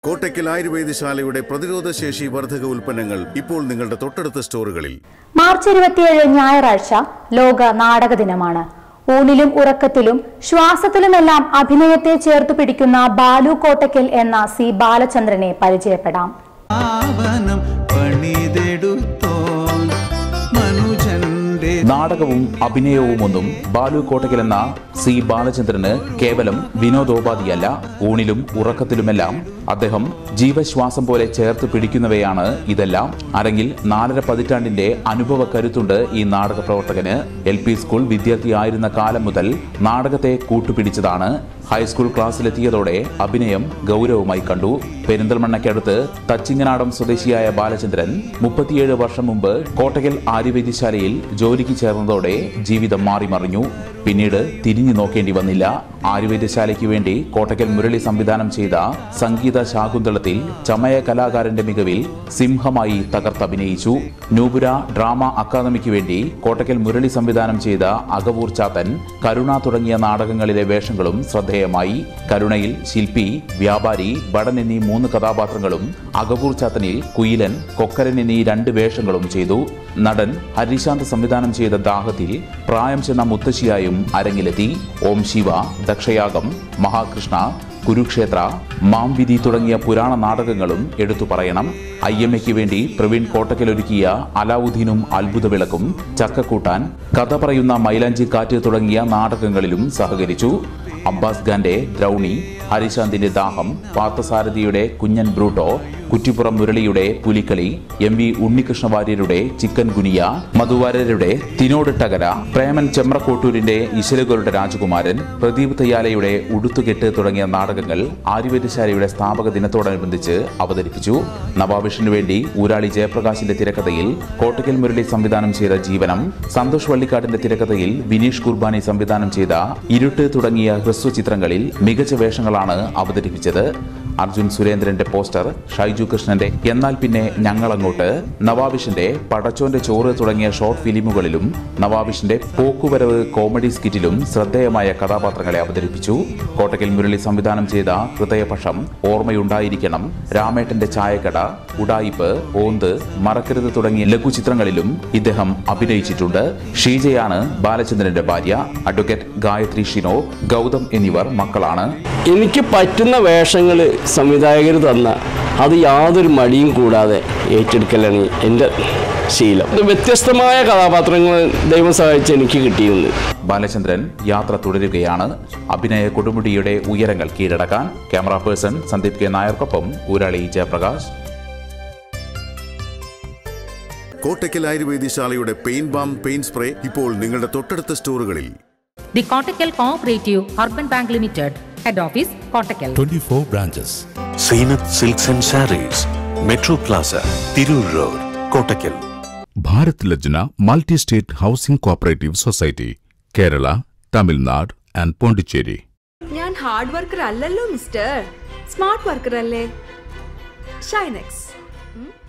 കോട്ടയ്ക്കൽ ആയുർവേദശാലയുടെ പ്രതിരോധശേഷി വർധക ഉൽപ്പന്നങ്ങൾ ഇപ്പോൾ നിങ്ങളുടെ തൊട്ടടുത്ത സ്റ്റോറുകളിൽ മാർച്ച് ഇരുപത്തിയേഴ് ഞായറാഴ്ച ലോക നാടക ദിനമാണ് ഊണിലും ഉറക്കത്തിലും ശ്വാസത്തിലുമെല്ലാം അഭിനയത്തെ ചേർത്തു പിടിക്കുന്ന ബാലു കോട്ടയ്ക്കൽ എന്ന സി ബാലചന്ദ്രനെ പരിചയപ്പെടാം ആവനം പണിതെടുത്തോൻ മനുജന്റെ നാടകവും അഭിനയവുമൊന്നും ബാലു കോട്ടയ്ക്കൽ എന്ന സി ബാലചന്ദ്രന് കേവലം വിനോദോപാധിയല്ല ഊണിലും ഉറക്കത്തിലുമെല്ലാം അദ്ദേഹം ജീവശ്വാസം പോലെ ചേർത്ത് പിടിക്കുന്നവയാണ് ഇതെല്ലാം അല്ലെങ്കിൽ നാലര പതിറ്റാണ്ടിന്റെ അനുഭവ കരുത്തുണ്ട് ഈ നാടക പ്രവർത്തകന് എൽ പി സ്കൂൾ വിദ്യാർത്ഥിയായിരുന്ന കാലം മുതൽ നാടകത്തെ കൂട്ടുപിടിച്ചതാണ് ഹൈസ്കൂൾ ക്ലാസ്സിലെത്തിയതോടെ അഭിനയം ഗൗരവമായി കണ്ടു പെരിന്തൽമണ്ണയ്ക്കടുത്ത് തച്ചിങ്ങനാടം സ്വദേശിയായ ബാലചന്ദ്രൻ മുപ്പത്തിയേഴ് വർഷം മുമ്പ് കോട്ടകൽ ആര്യവൈദ്യശാലയിൽ ജോലിക്ക് ചേർന്നതോടെ ജീവിതം മാറിമറിഞ്ഞു പിന്നീട് തിരിഞ്ഞു നോക്കേണ്ടി വന്നില്ല ആയുർവേദശാലയ്ക്ക് വേണ്ടി കോട്ടക്കൽ മുരളി സംവിധാനം ചെയ്ത സംഗീത ശാകുന്തളത്തിൽ ചമയ കലാകാരന്റെ മികവിൽ സിംഹമായി തകർത്തഭിനയിച്ചു നൂപുര ഡ്രാമ അക്കാദമിക്ക് വേണ്ടി കോട്ടക്കൽ മുരളി സംവിധാനം ചെയ്ത അകവൂർ ചാത്തൻ കരുണ തുടങ്ങിയ നാടകങ്ങളിലെ വേഷങ്ങളും ശ്രദ്ധേയമായി കരുണയിൽ ശില്പി വ്യാപാരി ഭടൻ എന്നീ മൂന്ന് കഥാപാത്രങ്ങളും അകവൂർ ചാത്തനിൽ കുയിലൻ കൊക്കരൻ എന്നീ രണ്ട് വേഷങ്ങളും ചെയ്തു നടൻ ഹരിശാന്ത് സംവിധാനം ചെയ്ത ദാഹത്തിൽ പ്രായം ചെന്ന മുത്തശ്ശിയായും അരങ്ങിലെത്തി ഓം ശിവ ദക്ഷയാഗം മഹാകൃഷ്ണ കുരുക്ഷേത്ര മാംവിധി തുടങ്ങിയ പുരാണ നാടകങ്ങളും എടുത്തു പറയണം ഐ എം എക്ക് വേണ്ടി പ്രവീൺ കോട്ടക്കൽ ഒരുക്കിയ അലാവുദ്ദീനും അത്ഭുത വിളക്കും ചക്കക്കൂട്ടാൻ കഥ പറയുന്ന മൈലാഞ്ചി കാറ്റ് തുടങ്ങിയ നാടകങ്ങളിലും സഹകരിച്ചു അബ്ബാസ് ഖാന്റെ ദ്രൗണി ഹരിശാന്തിന്റെ ദാഹം പാർത്ഥസാരഥിയുടെ കുഞ്ഞൻ ബ്രൂട്ടോ കുറ്റിപ്പുറം മുരളിയുടെ പുലിക്കളി എം വി ഉണ്ണികൃഷ്ണ വാര്യരുടെ ചിക്കൻ ഗുനിയ മധുവാര്യരുടെ തിനോടിട്ടകര പ്രേമൻ ചെമ്രക്കോട്ടൂരിന്റെ ഇശലുകളുടെ രാജകുമാരൻ പ്രദീപ് തയ്യാലയുടെ ഉടുത്തുകെട്ട് തുടങ്ങിയ നാടകങ്ങൾ ആര്യവേദശാലയുടെ സ്ഥാപക ദിനത്തോടനുബന്ധിച്ച് അവതരിപ്പിച്ചു നവാബിഷിനു വേണ്ടി ഊരാളി ജയപ്രകാശിന്റെ തിരക്കഥയിൽ കോട്ടക്കൽ മുരളി സംവിധാനം ചെയ്ത ജീവനം സന്തോഷ് വള്ളിക്കാടിന്റെ തിരക്കഥയിൽ വിനീഷ് കുർബാനി സംവിധാനം ചെയ്ത ഇരുട്ട് തുടങ്ങിയ ഹ്രസ്വ ചിത്രങ്ങളിൽ മികച്ച വേഷങ്ങളാണ് അവതരിപ്പിച്ചത് അർജുൻ സുരേന്ദ്രന്റെ പോസ്റ്റർ ഷൈജു കൃഷ്ണന്റെ എന്നാൽ പിന്നെ ഞങ്ങളങ്ങോട്ട് നവാബിഷിന്റെ പടച്ചോന്റെ ചോറ് തുടങ്ങിയ ഷോർട്ട് ഫിലിമുകളിലും നവാബിഷിന്റെ പോക്കുവരവ് കോമഡി സ്കിറ്റിലും ശ്രദ്ധേയമായ കഥാപാത്രങ്ങളെ അവതരിപ്പിച്ചു കോട്ടക്കൽ മുരളി സംവിധാനം ചെയ്ത ഹൃദയപക്ഷം ഓർമ്മയുണ്ടായിരിക്കണം രാമേട്ടന്റെ ചായക്കട ഉടായിപ്പ് ഓന്ത് മറക്കരുത് തുടങ്ങിയ ലഘുചിത്രങ്ങളിലും ഇദ്ദേഹം അഭിനയിച്ചിട്ടുണ്ട് ഷീജയാണ് ബാലചന്ദ്രന്റെ ഭാര്യ അഡ്വക്കേറ്റ് ഗായത്രി ഷിനോ ഗൗതം എന്നിവർ മക്കളാണ് എനിക്ക് പറ്റുന്ന വേഷങ്ങൾ സംവിധായകർ തന്ന അത് യാതൊരു മടിയും കൂടാതെ ഏറ്റെടുക്കലാണ് എൻ്റെ ശീലം ഇത് വ്യത്യസ്തമായ കഥാപാത്രങ്ങൾ ദൈവം സഹായിച്ച് എനിക്ക് കിട്ടിയിരുന്നു ബാലചന്ദ്രൻ യാത്ര തുടരുകയാണ് അഭിനയ കൊടുമുടിയുടെ ഉയരങ്ങൾ കീഴടക്കാൻ ക്യാമറ പേഴ്സൺ സന്ദീപ് കെ നായർക്കൊപ്പം ഊരാളി ജയപ്രകാശ് കോട്ടയ്ക്കൽ ആയുർവേദശാലയുടെ പെയിൻ ബാം പെയിൻ സ്പ്രേ ഇപ്പോൾ നിങ്ങളുടെ തൊട്ടടുത്ത സ്റ്റോറുകളിൽ The Kottakkal Cooperative Urban Bank Limited, Head Office, Kottakkal. 24 branches. Zeenath silks and sarees metro plaza Tirur road Kottakkal Bharat Lajna multi state housing cooperative society Kerala Tamil Nadu and Pondicherry ഞാൻ ഹാർഡ് വർക്കർ അല്ലല്ലോ മിസ്റ്റർ സ്മാർട്ട് വർക്കർ അല്ലേ ഷൈനെക്സ്